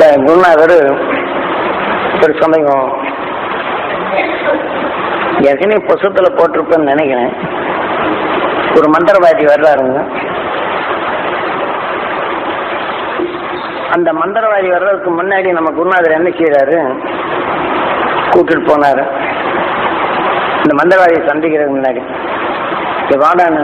குருநாதர் ஒரு சமயம் ஏற்கனவே புஸ்தத்துல போட்டிருப்பேன்னு நினைக்கிறேன் ஒரு மந்திரவாதி வர்றாருங்க அந்த மந்திரவாதி வர்றதுக்கு முன்னாடி நம்ம குருநாதர் என்ன செய்யறாரு கூட்டிட்டு போனாரு இந்த மந்திரவாதியை சந்திக்கிறதுக்கு முன்னாடி இங்க வாடான்னு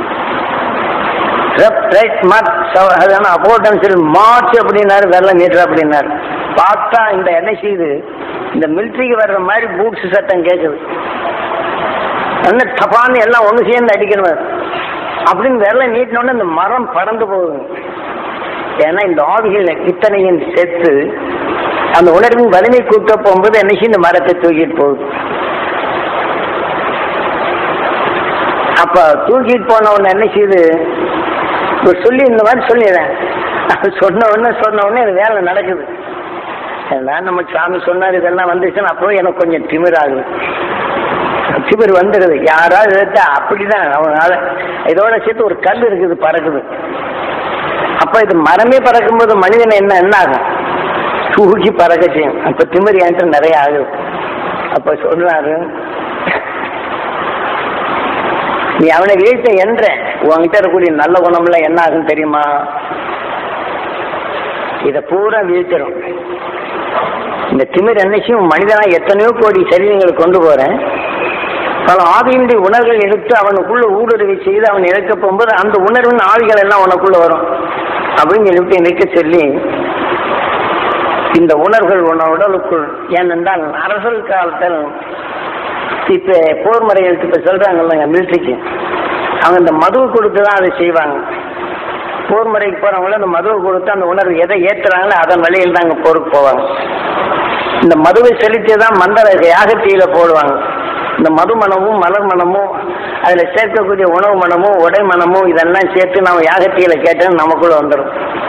அப்போட்டன்சில் மார்ச் அப்படின்னாரு வெள்ளம் மீட்டர் அப்படின்னாரு பார்த்தா இந்த என்ன செய்யுது இந்த மிலிட்ரிக்கு வர்ற மாதிரி பூட்ஸ் சத்தம் கேட்குது என்ன தப்பான்னு எல்லாம் ஒன்று சேர்ந்து அடிக்கணும் அப்படின்னு வெள்ளம் நீட்டினோடனே இந்த மரம் பறந்து போகுது ஏன்னா இந்த ஆவிகள் இத்தனையும் சேர்த்து அந்த உணர்வின் வலிமை கூட்ட போகும்போது என்ன செய்யும் இந்த மரத்தை தூக்கிட்டு போகுது அப்ப தூக்கிட்டு போன உடனே என்ன செய்யுது ஒரு சொல்லி இந்த மாதிரி சொல்லிடுறேன் சொன்ன உடனே சொன்ன உடனே இது வேலை நடக்குது எல்லாம் நம்ம சாமி சொன்னார் இதெல்லாம் வந்துச்சுன்னா அப்போ எனக்கு கொஞ்சம் திமிர் ஆகுது திமிர் வந்துடுது யாராவது எடுத்தா அப்படிதான் அவனால இதோட சேர்த்து ஒரு கல் இருக்குது பறக்குது அப்ப இது மரமே பறக்கும்போது மனிதன் என்ன என்ன ஆகும் தூக்கி பறக்க செய்யும் அப்ப திமிர் என்கிட்ட நிறைய ஆகுது அப்ப சொல்றாரு நீ அவனை வீழ்த்த என்ற உன்கிட்ட இருக்கக்கூடிய நல்ல குணம்லாம் என்ன ஆகும் தெரியுமா இத பூரா வீழ்த்திடும் இந்த திமிர் என்னைக்கும் மனிதனா எத்தனையோ கோடி சரீரங்களை கொண்டு போறேன் பல ஆவியினுடைய உணர்வுகள் எடுத்து அவனுக்குள்ள ஊடுருவி செய்து அவன் இழக்க போகும்போது அந்த உணர்வின் ஆவிகள் எல்லாம் உனக்குள்ள வரும் அப்படின்னு சொல்லிட்டு நிற்க சொல்லி இந்த உணர்வுகள் உன உடலுக்குள் ஏனென்றால் அரசல் காலத்தில் இப்ப போர் முறைகளுக்கு இப்ப சொல்றாங்கல்ல மிலிட்ரிக்கு அவங்க இந்த மதுவை கொடுத்து தான் அதை செய்வாங்க போர் முறைக்கு போறவங்கள அந்த மதுவை கொடுத்து அந்த உணர்வு எதை ஏத்துறாங்களோ அதன் வழியில் தான் அங்க போருக்கு போவாங்க இந்த மதுவை செலுத்தி தான் மந்தர யாகத்தீயில போடுவாங்க இந்த மது மனமும் மலர் மனமும் அதுல சேர்க்கக்கூடிய உணவு மனமும் உடை மனமும் இதெல்லாம் சேர்த்து நம்ம யாகத்தீயில கேட்டோம் நமக்குள்ள வந்துடும்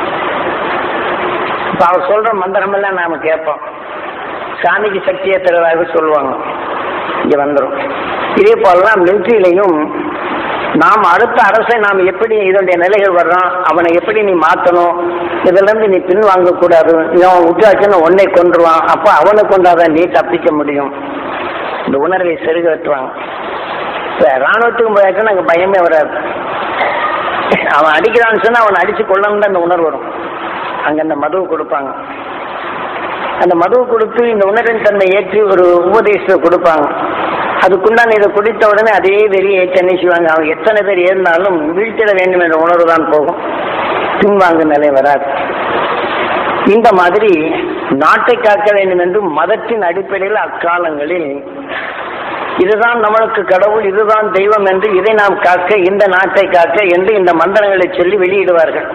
இப்ப அவர் சொல்ற மந்திரம் எல்லாம் நாம கேட்போம் சாமிக்கு சக்தி ஏற்றுறதாக சொல்லுவாங்க இங்க வந்துடும் இதே போலலாம் மிலிட்ரியிலையும் நாம் அடுத்த அரசை நாம் எப்படி இதனுடைய நிலைகள் வர்றோம் அவனை எப்படி நீ மாத்தணும் இதுல இருந்து நீ பின் வாங்க கூடாது இவன் விட்டாச்சுன்னு உன்னை கொன்றுவான் அப்ப அவனை கொண்டாதான் நீ தப்பிக்க முடியும் இந்த உணர்வை செருகட்டுவாங்க இப்ப ராணுவத்துக்கும் போயாச்சுன்னா அங்க பயமே வராது அவன் அடிக்கிறான்னு சொன்னா அவனை அடிச்சு கொள்ளணும் அந்த உணர்வு வரும் அங்க அந்த மதுவை கொடுப்பாங்க அந்த மதுவை கொடுத்து இந்த உணர்வின் தன்மை ஏற்றி ஒரு உபதேசத்தை கொடுப்பாங்க அதுக்குண்டான இதை குடித்த உடனே அதே வெறியை ஏற்றி என்ன செய்வாங்க அவங்க எத்தனை பேர் ஏறினாலும் வீழ்த்திட வேண்டும் என்ற உணர்வு தான் போகும் பின்வாங்கும் நிலை வராது இந்த மாதிரி நாட்டை காக்க வேண்டும் என்று மதத்தின் அடிப்படையில் அக்காலங்களில் இதுதான் நம்மளுக்கு கடவுள் இதுதான் தெய்வம் என்று இதை நாம் காக்க இந்த நாட்டை காக்க என்று இந்த மந்திரங்களை சொல்லி வெளியிடுவார்கள்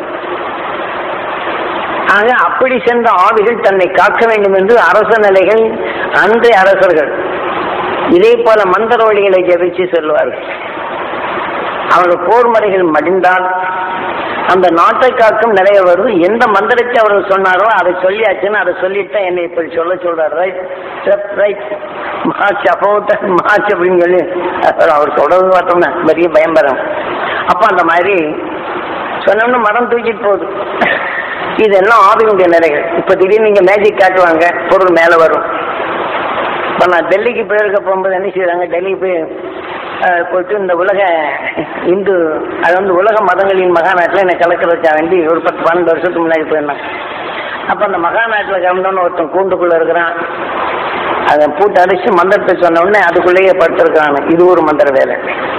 ஆக அப்படி சென்ற ஆவிகள் தன்னை காக்க வேண்டும் என்று அரச நிலைகள் அன்றைய அரசர்கள் இதே போல மந்திர வழிகளை ஜபிச்சு செல்வார்கள் அவர்கள் போர் முறைகள் மடிந்தால் அந்த நாட்டை காக்கும் நிறைய வருது எந்த மந்திரத்தை அவர்கள் சொன்னாரோ அதை சொல்லியாச்சுன்னு அதை சொல்லிட்டு என்னை இப்படி சொல்ல சொல்றாரு ரைட் ரைட் மார்ச் அப்போட்ட மார்ச் அப்படின்னு சொல்லி அவர் சொல்றது பார்த்தோம்னா பெரிய பயம் வரும் அப்ப அந்த மாதிரி சொன்னோம்னா மரம் தூக்கிட்டு போகுது இதெல்லாம் ஆவியுடைய நிலைகள் இப்ப திடீர்னு நீங்க மேஜிக் காட்டுவாங்க பொருள் மேல வரும் இப்ப நான் டெல்லிக்கு போயிருக்க போகும்போது என்ன செய்யறாங்க டெல்லிக்கு போய் அஹ், போயிட்டு இந்த உலக இந்து அது வந்து உலக மதங்களின் மகாநாட்டில் என்னை கலக்கிறதுக்காக வேண்டி ஒரு பத்து பன்னெண்டு வருஷத்துக்கு முன்னாடி போயிருந்தேன் அப்ப அந்த மகாநாட்டில் கலந்தோன்னு ஒருத்தன் கூண்டுக்குள்ள இருக்கிறான் அதை பூட்டு அடிச்சு மந்திரத்தை சொன்ன உடனே அதுக்குள்ளேயே படுத்திருக்கான் இது ஒரு மந்திர வேலை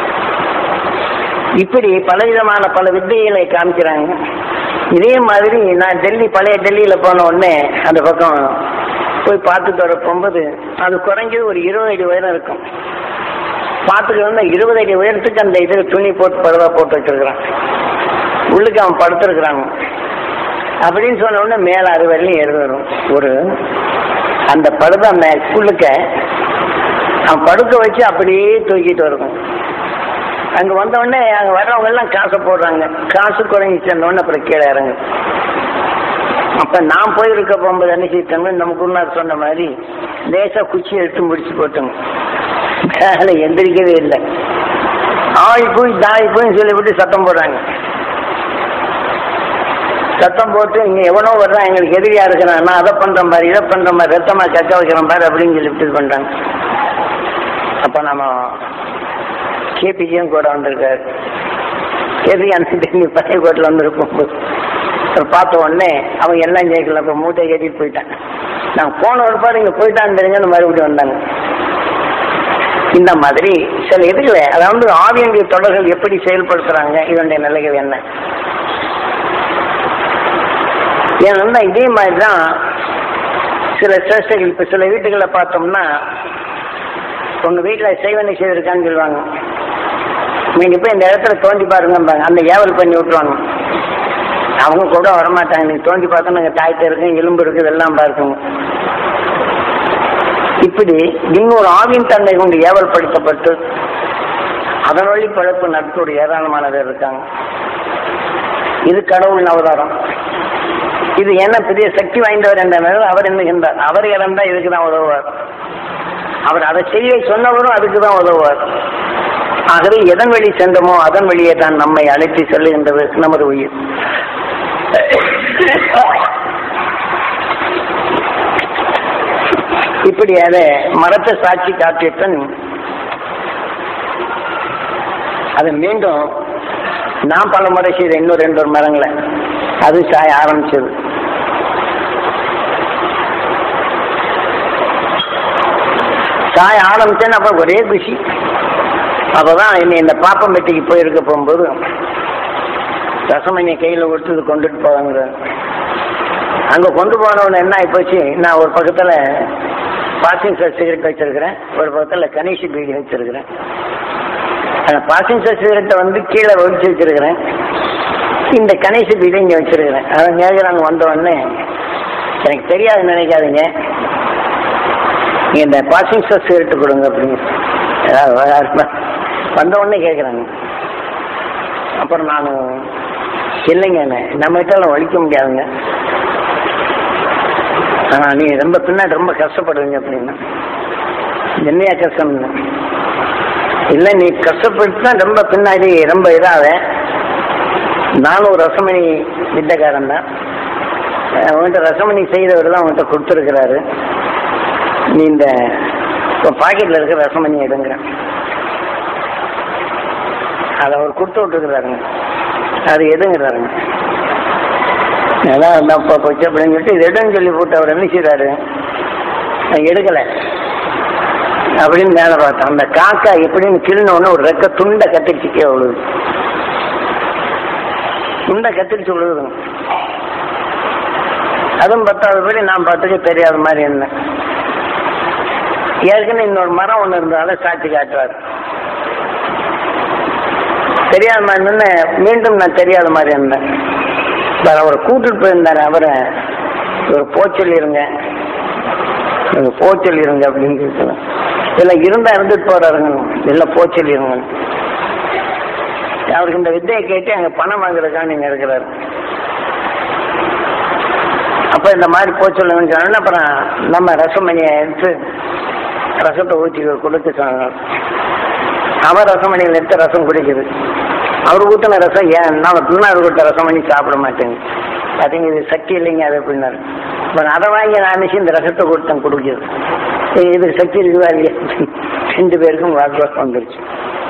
இப்படி பலவிதமான பல வித்தைகளை காமிக்கிறாங்க இதே மாதிரி நான் டெல்லி பழைய டெல்லியில போன உடனே அந்த பக்கம் போய் பார்த்துட்டு வர போகும்போது அது குறைஞ்சது ஒரு இருபது அடி உயரம் இருக்கும் பார்த்துட்டு வந்து இருபது அடி உயரத்துக்கு அந்த இதுல துணி போட்டு படுதா போட்டு வச்சிருக்கிறான் உள்ளுக்கு அவன் படுத்திருக்கிறாங்க அப்படின்னு சொன்ன உடனே மேல அறுவரையும் எழுத வரும் ஒரு அந்த படுதா மே உள்ளுக்க அவன் படுக்க வச்சு அப்படியே தூக்கிட்டு வருவான் அங்க வந்த உடனே அங்க வர்றவங்க எல்லாம் காசை போடுறாங்க காசு குறைஞ்சி சென்னோடனே அப்புறம் கீழே இறங்கு அப்ப நான் போயிருக்க போகும்போது என்ன செய்யிட்டாங்க நம்ம குருநாத் சொன்ன மாதிரி லேசா குச்சி எடுத்து முடிச்சு போட்டோங்க மேல எந்திரிக்கவே இல்லை ஆய் போய் தாய் போய் சொல்லிவிட்டு சத்தம் போடுறாங்க சத்தம் போட்டு இங்க எவனோ வர்றான் எங்களுக்கு எதிரியா இருக்கிறான் நான் அதை பண்ற மாதிரி இதை பண்ற மாதிரி ரத்தமா கக்க வைக்கிறேன் பாரு அப்படின்னு சொல்லிட்டு இது பண்றாங்க அப்ப நம்ம கேபிஜியும் கூட வந்திருக்காரு கேபி அந்த நீ பழைய கோட்டில் வந்திருக்கும் அவர் பார்த்த உடனே அவங்க எல்லாம் கேட்கல அப்ப மூட்டை கட்டிட்டு போயிட்டான் நான் போன ஒரு பாரு இங்க போயிட்டான்னு தெரிஞ்சு மறுபடியும் வந்தாங்க இந்த மாதிரி சில இதுகளை அதாவது ஆவியனுடைய தொடர்கள் எப்படி செயல்படுத்துறாங்க இதனுடைய நிலைகள் என்ன ஏன்னா இதே மாதிரி தான் சில சேஷ்டைகள் இப்ப சில வீட்டுகளை பார்த்தோம்னா உங்க வீட்டுல செய்வனை செய்திருக்கான்னு சொல்லுவாங்க நீங்க போய் இந்த இடத்துல தோண்டி பாருங்கம்பாங்க அந்த ஏவல் பண்ணி விட்டுருவாங்க அவங்க கூட வரமாட்டாங்க நீங்க தோண்டி பார்த்தா நாங்க தாய்த்த இருக்கு எலும்பு இருக்கு இதெல்லாம் பார்க்குங்க இப்படி இன்னொரு ஆவின் தன்மை கொண்டு ஏவல் படுத்தப்பட்டு அதன் வழி பழப்பு நட்போடு ஏராளமான பேர் இருக்காங்க இது கடவுள் அவதாரம் இது என்ன பெரிய சக்தி வாய்ந்தவர் என்ற நிலையில் அவர் எண்ணுகின்றார் அவர் இறந்தா இதுக்கு தான் உதவுவார் அவர் அதை செய்ய சொன்னவரும் அதுக்கு தான் உதவுவார் ஆகவே எதன் வழி சென்றமோ அதன் வழியே தான் நம்மை அழைத்து செல்லுகின்றது நமது உயிர் இப்படி அதை மரத்தை சாட்சி காட்டியப்பன் அது மீண்டும் நான் பல முறை செய்த இன்னும் ரெண்டு ஒரு மரங்களை அது சாய ஆரம்பிச்சது சாய ஆரம்பிச்சேன்னு அப்ப ஒரே குஷி அப்பதான் என்னை இந்த பாப்பம் பெட்டிக்கு போயிருக்க போகும்போது ரசமணியை கையில கொடுத்து கொண்டுட்டு போவாங்க அங்க கொண்டு போனவன என்ன ஆயிப்போச்சு நான் ஒரு பக்கத்துல பாசிங் சிகரெட் வச்சிருக்கிறேன் ஒரு பக்கத்துல கணேஷ் பீடி வச்சிருக்கிறேன் அந்த பாசிங் சிகரெட்டை வந்து கீழே ஒழிச்சு வச்சிருக்கிறேன் இந்த கணேஷ் பீடி இங்க வச்சிருக்கிறேன் அவன் கேட்கிறாங்க வந்த உடனே எனக்கு தெரியாது நினைக்காதீங்க நீங்க இந்த பாசிங் சிகரெட் கொடுங்க அப்படின்னு ஏதாவது வந்த உடனே கேட்குறாங்க அப்புறம் நான் இல்லைங்க நம்ம கிட்ட வலிக்க முடியாதுங்க ஆனா நீ ரொம்ப பின்னாடி ரொம்ப கஷ்டப்படுவீங்க அப்படின்னா என்னையா கஷ்டம் இல்லை நீ கஷ்டப்பட்டு தான் ரொம்ப பின்னாடி ரொம்ப இதாக நானும் ஒரு ரசமணி வித்தக்காரன் தான் அவன்கிட்ட ரசமணி செய்தவர் தான் அவன்கிட்ட கொடுத்துருக்கிறாரு நீ இந்த பாக்கெட்ல இருக்கிற ரசமணி எடுங்க அதை அவர் கொடுத்து விட்டுருக்குறாருங்க அது எதுங்கிறாருங்க அதான் தப்பா போச்சு அப்படின்னு சொல்லிட்டு இது எடுன்னு சொல்லி போட்டு அவர் என்ன செய்றாரு எடுக்கல அப்படின்னு மேல பார்த்தோம் அந்த காக்கா எப்படின்னு கிள்ன உடனே ஒரு ரெக்க துண்டை கத்திரிச்சுக்கே விழுது துண்டை கத்திரிச்சு விழுதுங்க அதுவும் பத்தாவது படி நான் பார்த்துக்க தெரியாத மாதிரி என்ன ஏற்கனவே இன்னொரு மரம் ஒன்று இருந்ததால சாட்சி காட்டுவார் தெரியாத மாதிரி நின்று மீண்டும் நான் தெரியாத மாதிரி இருந்தேன் அவரை கூட்டிட்டு போயிருந்தாரு அவரை ஒரு போச்சல் இருங்க போச்சல் இருங்க அப்படின்னு சொல்லி இல்ல இருந்தா இருந்துட்டு போறாருங்க இல்ல போச்சல் இருங்க அவருக்கு இந்த வித்தையை கேட்டு அங்க பணம் வாங்குறதுக்காக நீங்க இருக்கிறாரு அப்ப இந்த மாதிரி போச்சல் சொன்னா அப்புறம் நம்ம ரசமணியை எடுத்து ரசத்தை ஊற்றி கொடுத்து சொன்னாங்க அவர் ரசமணியில் எடுத்து ரசம் குடிக்குது அவர் ஊற்றின ரசம் ஏன் நான் பின்னாடி கொடுத்த ரசம் பண்ணி சாப்பிட மாட்டேங்க பார்த்தீங்க இது சக்தி இல்லைங்க அது அப்படின்னாரு இப்போ அதை வாங்கி நான் நினைச்சு இந்த ரசத்தை கொடுத்தேன் குடிக்குது இது சக்தி இருக்குதா இல்லையா ரெண்டு பேருக்கும் வாக்குவாசம் வந்துருச்சு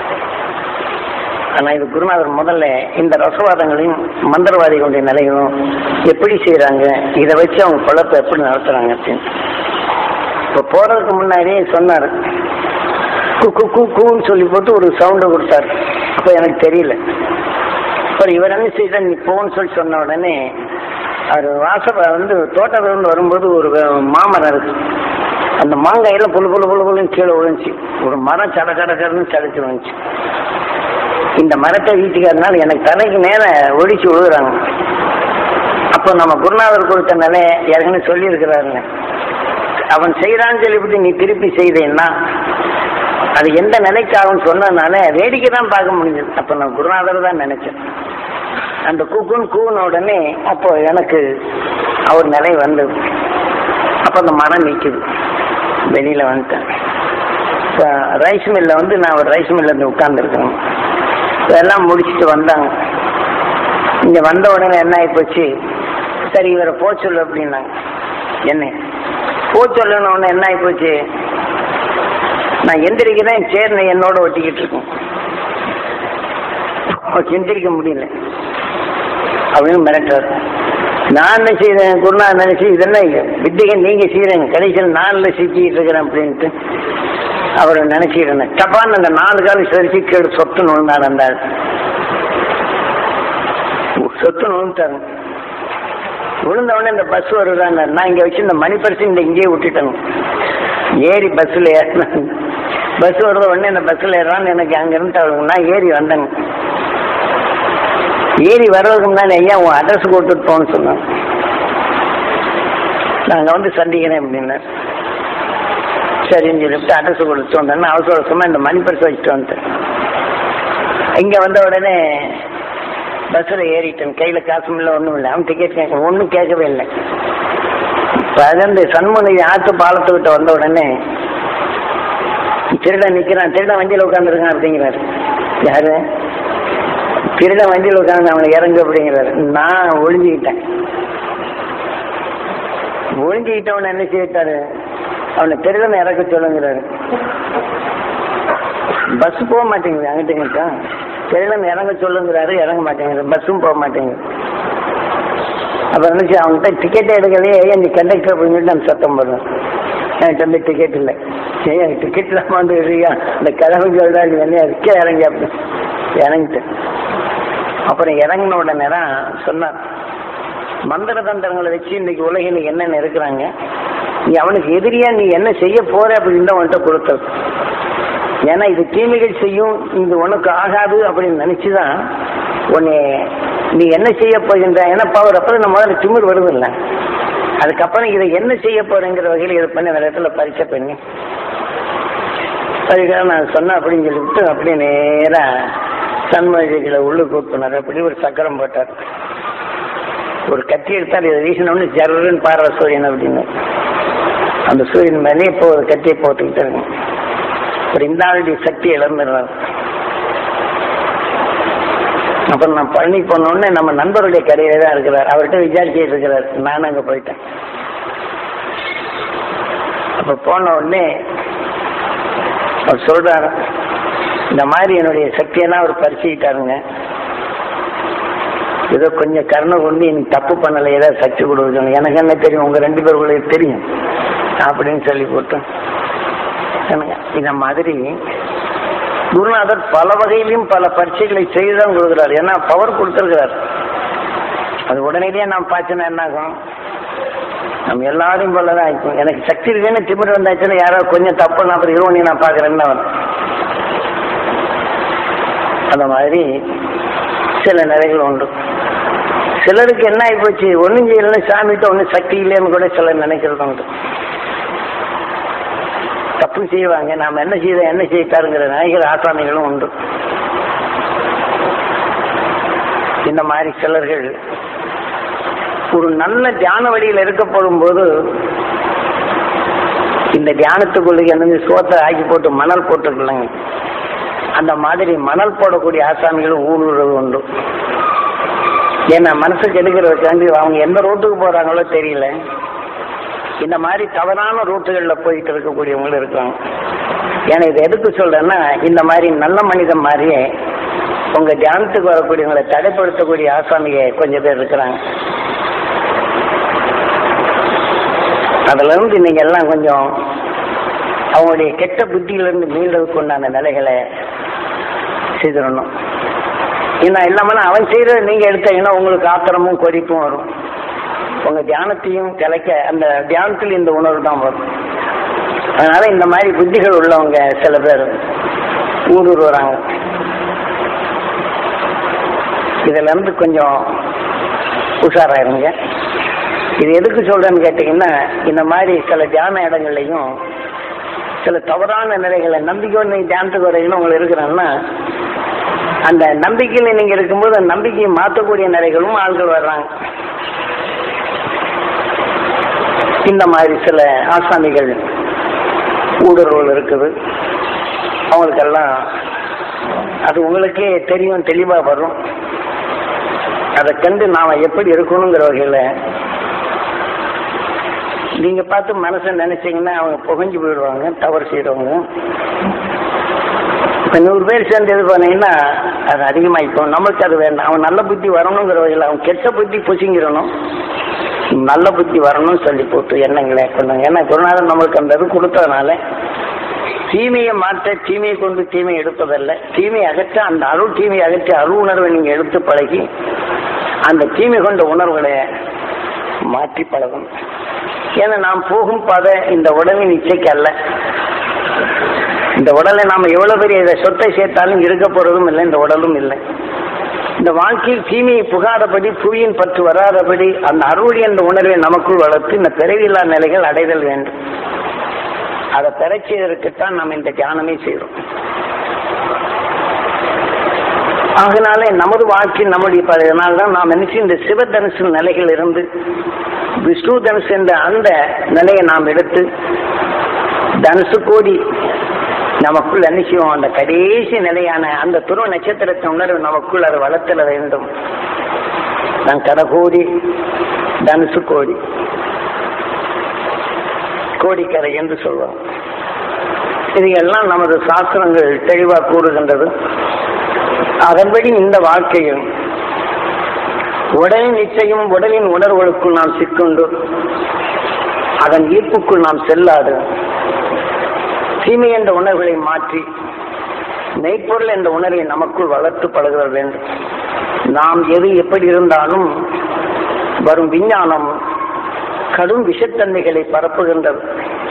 ஆனா இது குருநாதர் முதல்ல இந்த ரசவாதங்களையும் மந்திரவாதிகளுடைய நிலைகளும் எப்படி செய்யறாங்க இதை வச்சு அவங்க குழப்பை எப்படி நடத்துறாங்க அப்படின்னு இப்போ போறதுக்கு முன்னாடியே சொன்னார் குக்கு குக்குன்னு சொல்லி போட்டு ஒரு சவுண்டை கொடுத்தாரு அப்போ எனக்கு தெரியல அப்புறம் இவர் என்ன செய்தார் நீ போன்னு சொல்லி சொன்ன உடனே அவர் வாசப்ப வந்து தோட்டத்திலிருந்து வரும்போது ஒரு மாமரம் இருக்கு அந்த மாங்காயில புழு புழு புழு புழுன்னு கீழே விழுந்துச்சு ஒரு மரம் சட சட சடன்னு சடைச்சு வந்துச்சு இந்த மரத்தை வீட்டுக்காரனால எனக்கு தலைக்கு நேர ஒடிச்சு விழுகுறாங்க அப்போ நம்ம குருநாதர் கொடுத்த நிலை ஏற்கனவே சொல்லியிருக்கிறாருங்க அவன் செய்யறான்னு சொல்லிவிட்டு நீ திருப்பி செய்தேன்னா அது எந்த நிலைக்கு ஆகும் சொன்னதுனால வேடிக்கை தான் பார்க்க முடிஞ்சது அப்ப நான் குருநாதர் தான் நினைச்சேன் அந்த கூக்குன்னு கூவின உடனே அப்போ எனக்கு அவர் நிலை வந்தது அப்ப அந்த மரம் நிற்குது வெளியில வந்துட்டேன் ரைஸ் மில்ல வந்து நான் ஒரு ரைஸ் மில்ல இருந்து உட்கார்ந்துருக்கேன் எல்லாம் முடிச்சுட்டு வந்தாங்க இங்க வந்த உடனே என்ன ஆயிப்போச்சு சரி இவரை போ சொல்லு அப்படின்னாங்க என்ன போ சொல்லணும் உடனே என்ன ஆகி போச்சு நான் எந்திரிக்கிறேன் சேர்னை என்னோட ஒட்டிக்கிட்டு இருக்கேன் எந்திரிக்க முடியல அப்படின்னு மிரட்டுறாரு நான் என்ன செய்யறேன் குருநாத் நினைச்சு இதெல்லாம் வித்தியை நீங்க செய்யறீங்க கடைசியில் நாளில் சிக்கிட்டு இருக்கிறேன் அப்படின்ட்டு அவர் நினைச்சிருந்தேன் டப்பான்னு அந்த நாலு காலம் சரிச்சு கேடு சொத்து நுழைந்தார் அந்த ஆள். சொத்து நுழைஞ்சாங்க விழுந்த உடனே இந்த பஸ் வருதாங்க நான் இங்க வச்சு இந்த மணி பரிசு இந்த இங்கேயே விட்டுட்டேங்க ஏறி பஸ்ஸில் ஏறினேன் பஸ் வருத உடனே இந்த பஸ்ஸில் ஏறான்னு எனக்கு அங்கிருந்து அவளுக்கு நான் ஏறி வந்தேங்க ஏறி வர்றதுக்கு முன்னாடி ஐயா உன் அட்ரஸ் கொடுத்துட்டு போன்னு சொன்னாங்க நாங்கள் வந்து சந்திக்கிறேன் அப்படின்னார் சரின்னு சொல்லிட்டு அட்ரஸ் கொடுத்து வந்தேன் அவசர அவசரமா இந்த மணி பரிசு வச்சுட்டு வந்துட்டேன் இங்க வந்த உடனே பஸ்ஸில் ஏறிட்டேன் கையில காசும் இல்லை ஒன்றும் இல்லை அவன் டிக்கெட் கேட்க ஒன்றும் கேட்கவே இல்லை பகந்து சண்முகி ஆத்து பாலத்துக்கிட்ட வந்த உடனே திருடன் நிக்கிறான் திருடன் வண்டியில் உட்காந்துருக்கான் அப்படிங்கிறாரு யாரு திருடன் வண்டியில் உட்காந்து அவனை இறங்கு அப்படிங்கிறாரு நான் ஒளிஞ்சுக்கிட்டேன் ஒளிஞ்சுக்கிட்டவன் என்ன செய்யிட்டாரு அவனை திருடனை இறக்க சொல்லுங்கிறாரு பஸ் போக மாட்டேங்குது அங்கிட்ட இங்கிட்ட திருடன் இறங்க சொல்லுங்கிறாரு இறங்க மாட்டேங்குது பஸ்ஸும் போக மாட்டேங்குது அப்புறம் நினைச்சு அவன்கிட்ட டிக்கெட் எடுக்கலையே ஏன் நீ கண்டக்டர் அப்படின்னு சொல்லிட்டு நான் சத்தம் போடுறேன் என்கிட்ட வந்து டிக்கெட் இல்லை ஏன் டிக்கெட் இல்லாம வந்து இருக்கா இந்த கிழமை சொல்றா நீ என்ன இருக்கே இறங்கி அப்படி இறங்கிட்டேன் அப்புறம் இறங்கின உடனே தான் சொன்னார் மந்திர தந்திரங்களை வச்சு இன்னைக்கு உலகில் என்னென்ன இருக்கிறாங்க நீ அவனுக்கு எதிரியா நீ என்ன செய்ய போற அப்படின்னு தான் உன்கிட்ட கொடுத்தது ஏன்னா இது தீமைகள் செய்யும் இது உனக்கு ஆகாது அப்படின்னு நினைச்சுதான் உன்னை நீ என்ன செய்ய போகின்ற ஏன்னா பவர் அப்ப நம்ம முதல்ல திமிர் வருது இல்லை அதுக்கப்புறம் இதை என்ன செய்ய போறேங்கிற வகையில் இதை பண்ணி அந்த இடத்துல பரிச்சை பண்ணி அதுக்காக நான் சொன்னேன் அப்படின்னு சொல்லிவிட்டு அப்படியே நேரா சன்மதிகளை உள்ள கூப்பினார் அப்படி ஒரு சக்கரம் போட்டார் ஒரு கத்தி எடுத்தார் இதை வீசினோம்னு ஜருன்னு பாடுற சூரியன் அப்படின்னு அந்த சூரியன் மேலே இப்போ ஒரு கத்தியை போட்டுக்கிட்டு இருக்கேன் ஒரு இந்த ஆளுடைய சக்தி இழந்துடுறாரு அப்புறம் நான் பழனி போனோடனே நம்ம நண்பருடைய கடையில தான் இருக்கிறார் அவர்கிட்ட விசாரிச்சுட்டு இருக்கிறார் நானும் அங்க போயிட்டேன் அப்ப போன உடனே அவர் சொல்றாரு இந்த மாதிரி என்னுடைய சக்தியெல்லாம் அவர் பறிச்சுக்கிட்டாருங்க ஏதோ கொஞ்சம் கருணை கொண்டு எனக்கு தப்பு பண்ணலை ஏதாவது சக்தி கொடுக்கணும் எனக்கு என்ன தெரியும் உங்க ரெண்டு பேருக்குள்ளே தெரியும் அப்படின்னு சொல்லி போட்டு என்னங்க, இந்த மாதிரி குருநாதர் பல வகையிலும் பல பரீட்சைகளை செய்து தான் கொடுக்குறாரு ஏன்னா பவர் கொடுத்துருக்கிறார் அது உடனடியே நான் பார்த்தேன்னா என்ன ஆகும் நம்ம எல்லாரையும் போல தான் ஆயிக்கும் எனக்கு சக்தி இருக்குன்னு திமிர் வந்தாச்சுன்னா யாராவது கொஞ்சம் தப்பு நான் அப்புறம் இருவனி நான் பார்க்குறேன்னு வரும் அந்த மாதிரி சில நிறைகள் உண்டு சிலருக்கு என்ன ஆகி போச்சு ஒன்றும் செய்யலன்னு சாமிகிட்ட ஒன்றும் சக்தி இல்லைன்னு கூட சிலர் நினைக்கிறது உண்டு தப்பு செய்வாங்க நாம என்ன செய்த என்ன செய்தாருங்கிற நினைக்கிற ஆசாமிகளும் உண்டு இந்த மாதிரி சிலர்கள் ஒரு நல்ல தியான வழியில் இருக்க போடும்போது இந்த தியானத்துக்குள்ள என்னது சோத்தை ஆக்கி போட்டு மணல் போட்டுக்கலங்க அந்த மாதிரி மணல் போடக்கூடிய ஆசாமிகளும் ஊடுருவது உண்டு ஏன்னா மனசுக்கு எடுக்கிறதுக்காண்டி அவங்க எந்த ரோட்டுக்கு போறாங்களோ தெரியல இந்த மாதிரி தவறான ரூட்டுகள்ல போயிட்டு இருக்கக்கூடியவங்களும் இருக்காங்க ஏன்னா இதை எதுக்கு சொல்றேன்னா இந்த மாதிரி நல்ல மனிதன் மாதிரியே உங்க தியானத்துக்கு வரக்கூடியவங்களை தடைப்படுத்தக்கூடிய ஆசாமிக கொஞ்சம் பேர் இருக்கிறாங்க அதுல இருந்து நீங்க எல்லாம் கொஞ்சம் அவங்களுடைய கெட்ட புத்தியிலிருந்து மீள்றதுக்கு உண்டான நிலைகளை செய்திடணும் ஏன்னா இல்லாமல அவன் செய்யறத நீங்க எடுத்தீங்கன்னா உங்களுக்கு ஆத்திரமும் கொதிப்பும் வரும் உங்க தியானத்தையும் கலைக்க அந்த தியானத்தில் இந்த உணர்வு தான் வரும் அதனால இந்த மாதிரி புத்திகள் உள்ளவங்க சில பேர் ஊடுருவ வராங்க இதுல இருந்து கொஞ்சம் உஷாராயிருங்க இது எதுக்கு சொல்றேன்னு கேட்டீங்கன்னா இந்த மாதிரி சில தியான இடங்கள்லையும் சில தவறான நிலைகளை நம்பிக்கையோடு நீங்க தியானத்துக்கு வரீங்கன்னு உங்களுக்கு இருக்கிறாங்கன்னா அந்த நம்பிக்கையில நீங்க இருக்கும்போது அந்த நம்பிக்கையை மாற்றக்கூடிய நிலைகளும் ஆள்கள் வர்றாங்க இந்த மாதிரி சில ஆசாமிகள் ஊடுருவல் இருக்குது அவங்களுக்கெல்லாம் அது உங்களுக்கே தெரியும் தெளிவா வரும் அதை கண்டு நாம எப்படி இருக்கணுங்கிற வகையில நீங்க பார்த்து மனசை நினைச்சீங்கன்னா அவங்க புகஞ்சு போயிடுவாங்க தவறு செய்யறவங்க இப்ப நூறு பேர் சேர்ந்து இது பண்ணீங்கன்னா அது அதிகமாயிக்கும் நமக்கு அது வேண்டாம் அவன் நல்ல புத்தி வரணுங்கிற வகையில் அவன் கெட்ட புத்தி பொசிங்கிறணும் நல்ல புத்தி வரணும்னு சொல்லி போட்டு எண்ணங்களை பண்ணுங்க ஏன்னா குருநாதன் நம்மளுக்கு அந்த இது கொடுத்ததுனால தீமையை மாற்ற தீமையை கொண்டு தீமையை எடுப்பதல்ல தீமையை அகற்ற அந்த அருள் தீமையை அகற்றி அருள் உணர்வை நீங்க எடுத்து பழகி அந்த தீமை கொண்ட உணர்வுகளை மாற்றி பழகும் ஏன்னா நாம் போகும் பாதை இந்த உடலின் இச்சைக்கு அல்ல இந்த உடலை நாம எவ்வளவு பெரிய இதை சொத்தை சேர்த்தாலும் இருக்க போறதும் இல்லை இந்த உடலும் இல்லை இந்த வாழ்க்கையில் தீமையை புகாதபடி புவியின் பற்று வராதபடி அந்த அருள் என்ற உணர்வை நமக்குள் வளர்த்து இந்த பிறவியில்லா நிலைகள் அடைதல் வேண்டும் அதை பெறச் செய்வதற்குத்தான் நாம் இந்த தியானமே செய்கிறோம் ஆகினாலே நமது வாழ்க்கை நம்முடைய பழையனால் தான் நாம் நினைச்சு இந்த சிவதனுசு நிலைகள் இருந்து விஷ்ணு தனுசு என்ற அந்த நிலையை நாம் எடுத்து தனுசு கோடி நமக்குள் என்ன செய்வோம் அந்த கடைசி நிலையான அந்த துருவ நட்சத்திரத்தின் உணர்வு நமக்குள் அதை வளர்த்தல வேண்டும் நான் கடகோடி தனுசு கோடி கோடிக்கரை என்று சொல்வோம் இதையெல்லாம் நமது சாஸ்திரங்கள் தெளிவாக கூறுகின்றது அதன்படி இந்த வாழ்க்கையில் உடலின் நிச்சயம் உடலின் உணர்வுகளுக்குள் நாம் சிக்குண்டு அதன் ஈர்ப்புக்குள் நாம் செல்லாது தீமை என்ற உணர்வுகளை மாற்றி மெய்ப்பொருள் என்ற உணர்வை நமக்குள் வளர்த்து பழக வேண்டும் நாம் எது எப்படி இருந்தாலும் வரும் விஞ்ஞானம் கடும் விஷத்தன்மைகளை பரப்புகின்றது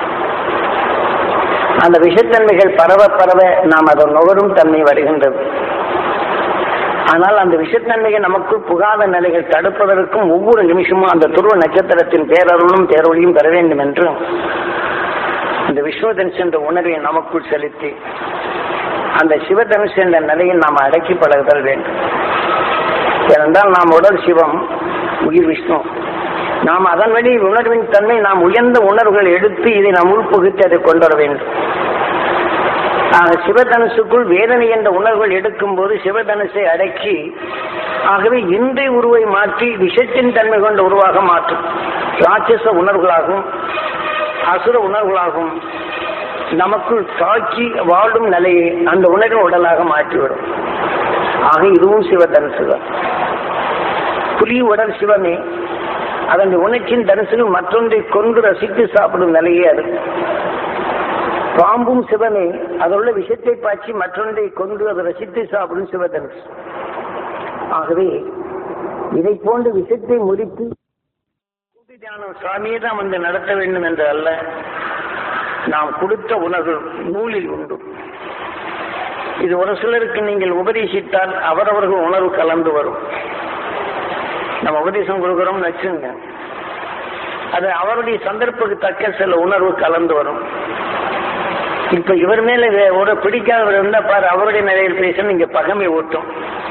அந்த விஷத்தன்மைகள் பரவ பரவ நாம் அதை நுகரும் தன்மை வருகின்றது ஆனால் அந்த விஷத்தன்மைகள் நமக்குள் புகாத நிலைகள் தடுப்பதற்கும் ஒவ்வொரு நிமிஷமும் அந்த துருவ நட்சத்திரத்தின் பேரருளும் பேரொழியும் பெற வேண்டும் என்று இந்த விஸ்வதனுஷ் என்ற உணர்வை நமக்குள் செலுத்தி அந்த சிவதனுஷ் என்ற நிலையில் நாம் அடக்கி பழகுதல் வேண்டும் ஏனென்றால் நாம் உடல் சிவம் உயிர் விஷ்ணு நாம் அதன் வழி உணர்வின் தன்மை நாம் உயர்ந்த உணர்வுகள் எடுத்து இதை நாம் உள்புகுத்தி அதை கொண்டு வர வேண்டும் ஆக சிவதனுசுக்குள் வேதனை என்ற உணர்வுகள் எடுக்கும் போது சிவதனுசை அடக்கி ஆகவே இன்றைய உருவை மாற்றி விஷத்தின் தன்மை கொண்ட உருவாக மாற்றும் ராட்சச உணர்வுகளாகவும் அசுர உணர்வுகளாகவும் நமக்குள் தாக்கி வாழும் நிலையை அந்த உணர்வின் உடலாக மாற்றிவிடும் ஆக இதுவும் சிவதனுசு தான் புலி உடல் சிவமே அதன் உணர்ச்சியின் தனுசுகள் மற்றொன்றை கொண்டு ரசித்து சாப்பிடும் நிலையே அது பாம்பும் சிவமே அதனுள்ள விஷத்தை பாய்ச்சி மற்றொன்றை கொண்டு அதை ரசித்து சாப்பிடும் சிவதனுசு ஆகவே இதை போன்று விஷத்தை முறித்து கூட்டு தியானம் சுவாமியே தான் வந்து நடத்த வேண்டும் என்று அல்ல நாம் கொடுத்த உணர்வு நூலில் உண்டு இது ஒரு சிலருக்கு நீங்கள் உபதேசித்தால் அவரவர்கள் உணர்வு கலந்து வரும் நம்ம உபதேசம் கொடுக்குறோம்னு வச்சுங்க அது அவருடைய சந்தர்ப்பத்துக்கு தக்க சில உணர்வு கலந்து வரும் இப்ப இவர் மேல வே- ஒரு பிடிக்காதவர் இருந்தா பாரு அவருடைய நிலையில் பேச நீங்க பகமை ஊட்டும்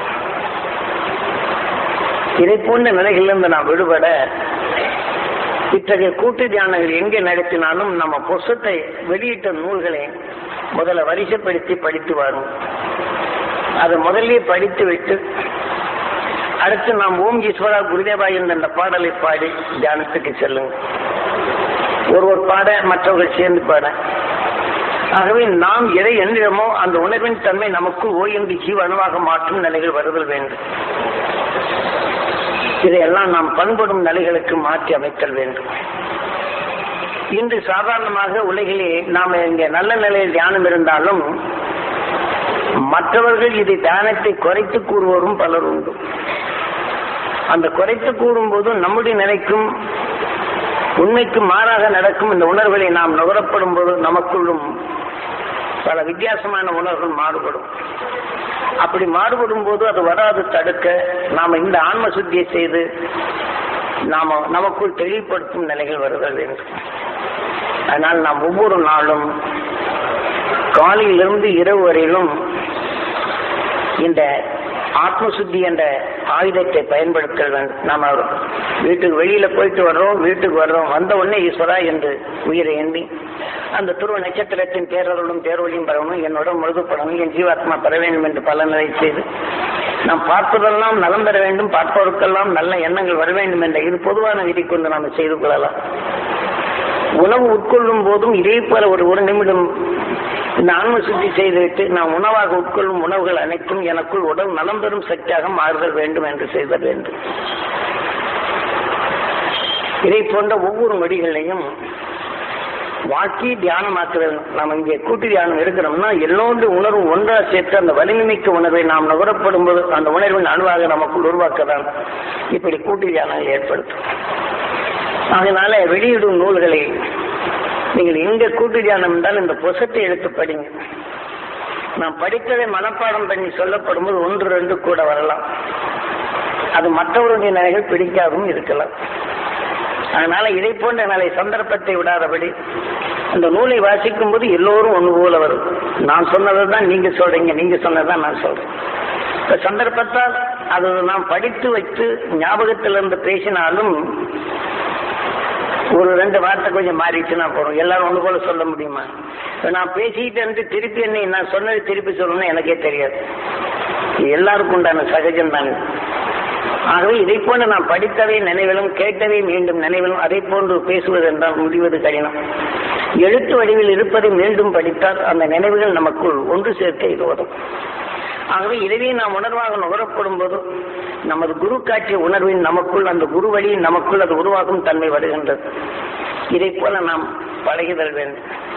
இதை போன்ற நிலைகளிலிருந்து நாம் விடுபட இத்தகைய கூட்டு தியானங்கள் எங்கே நடத்தினாலும் நம்ம புஸ்தத்தை வெளியிட்ட நூல்களை முதல்ல வரிசைப்படுத்தி படித்து வரும் அதை முதல்லயே படித்து விட்டு அடுத்து நாம் ஓம் ஈஸ்வரா குருதேவா என்ற அந்த பாடலை பாடி தியானத்துக்கு செல்லுங்க ஒருவர் பாட மற்றவர்கள் சேர்ந்து பாட ஆகவே நாம் எதை எண்ணிடமோ அந்த உணர்வின் தன்மை நமக்குள் ஓய்ந்து ஜீவனமாக மாற்றும் நிலைகள் வருதல் வேண்டும் இதையெல்லாம் நாம் பண்படும் நிலைகளுக்கு மாற்றி அமைத்தல் வேண்டும் இன்று சாதாரணமாக உலகிலே நாம் இங்கே நல்ல நிலையில் தியானம் இருந்தாலும் மற்றவர்கள் இதை தியானத்தை குறைத்து கூறுவோரும் பலர் உண்டு அந்த குறைத்து கூறும்போது நம்முடைய நிலைக்கும் உண்மைக்கு மாறாக நடக்கும் இந்த உணர்வுகளை நாம் நுகரப்படும் போது நமக்குள்ளும் பல வித்தியாசமான உணர்வுகள் மாறுபடும் அப்படி மாறுபடும் போது அது வராது தடுக்க நாம இந்த ஆன்ம சுத்தியை செய்து நாம நமக்குள் தெளிவுபடுத்தும் நிலைகள் வருதல் வேண்டும் அதனால் நாம் ஒவ்வொரு நாளும் காலையிலிருந்து இரவு வரையிலும் இந்த ஆத்மசுத்தி என்ற ஆயுதத்தை பயன்படுத்த வேண்டும் நாம வீட்டுக்கு வெளியில போயிட்டு வர்றோம் வீட்டுக்கு வர்றோம் வந்த உடனே ஈஸ்வரா என்று உயிரை எண்ணி அந்த துருவ நட்சத்திரத்தின் பேரருளும் பேரொழியும் பெறணும் என்னோட முழுதுபடணும் என் ஜீவாத்மா பெற வேண்டும் என்று பல நிலை செய்து நாம் பார்ப்பதெல்லாம் நலம் பெற வேண்டும் பார்ப்பவருக்கெல்லாம் நல்ல எண்ணங்கள் வர வேண்டும் என்ற இது பொதுவான விதி கொண்டு நாம் செய்து கொள்ளலாம் உணவு உட்கொள்ளும் போதும் இதே போல ஒரு ஒரு நிமிடம் இந்த ஆன்ம சுத்தி செய்துவிட்டு நாம் உணவாக உட்கொள்ளும் உணவுகள் அனைத்தும் எனக்குள் உடல் நலம் பெறும் சக்தியாக மாறுதல் வேண்டும் என்று செய்தல் வேண்டும் இதை போன்ற ஒவ்வொரு நொடிகளையும் வாக்கி தியானமாக்குதல் நாம் இங்கே கூட்டு தியானம் இருக்கிறோம்னா எல்லோரு உணர்வும் ஒன்றா சேர்த்து அந்த வலிமைமிக்க உணர்வை நாம் நுகரப்படும் போது அந்த உணர்வின் அணுவாக நமக்குள் உருவாக்கதான் இப்படி கூட்டு தியானம் ஏற்படுத்தும் அதனால வெளியிடும் நூல்களை நீங்கள் எங்க கூட்டு தியானம் என்றால் இந்த புசத்தை எடுத்து படிங்க நாம் படித்ததை மனப்பாடம் பண்ணி சொல்லப்படும் போது ஒன்று ரெண்டு கூட வரலாம் அது மற்றவருடைய நிலைகள் பிடிக்காகவும் இருக்கலாம் அதனால இதை போன்ற நிலை சந்தர்ப்பத்தை விடாதபடி அந்த நூலை வாசிக்கும் போது எல்லோரும் ஒன்று போல வரும் நான் சொன்னதை தான் நீங்க சொல்றீங்க நீங்க சொன்னதான் நான் சொல்றேன் இப்ப சந்தர்ப்பத்தால் அது நாம் படித்து வைத்து ஞாபகத்திலிருந்து பேசினாலும் ஒரு ரெண்டு வார்த்தை கொஞ்சம் மாறிட்டுனா போறோம் எல்லாரும் ஒன்று போல சொல்ல முடியுமா இப்ப நான் பேசிக்கிட்டு இருந்து திருப்பி என்ன நான் சொன்னது திருப்பி சொல்லணும்னு எனக்கே தெரியாது எல்லாருக்கும் உண்டான சகஜம் தான் ஆகவே இதை போன்று நாம் படித்தவை நினைவிலும் கேட்டவை மீண்டும் நினைவிலும் அதை போன்று பேசுவது என்றால் முடிவது கடினம் எழுத்து வடிவில் இருப்பதை மீண்டும் படித்தால் அந்த நினைவுகள் நமக்குள் ஒன்று சேர்க்க இது வரும் ஆகவே இதையே நாம் உணர்வாக நுகரப்படும் போது நமது குரு காட்டிய உணர்வின் நமக்குள் அந்த குரு வழியின் நமக்குள் அது உருவாகும் தன்மை வருகின்றது இதை போல நாம் பழகிதல் வேண்டும்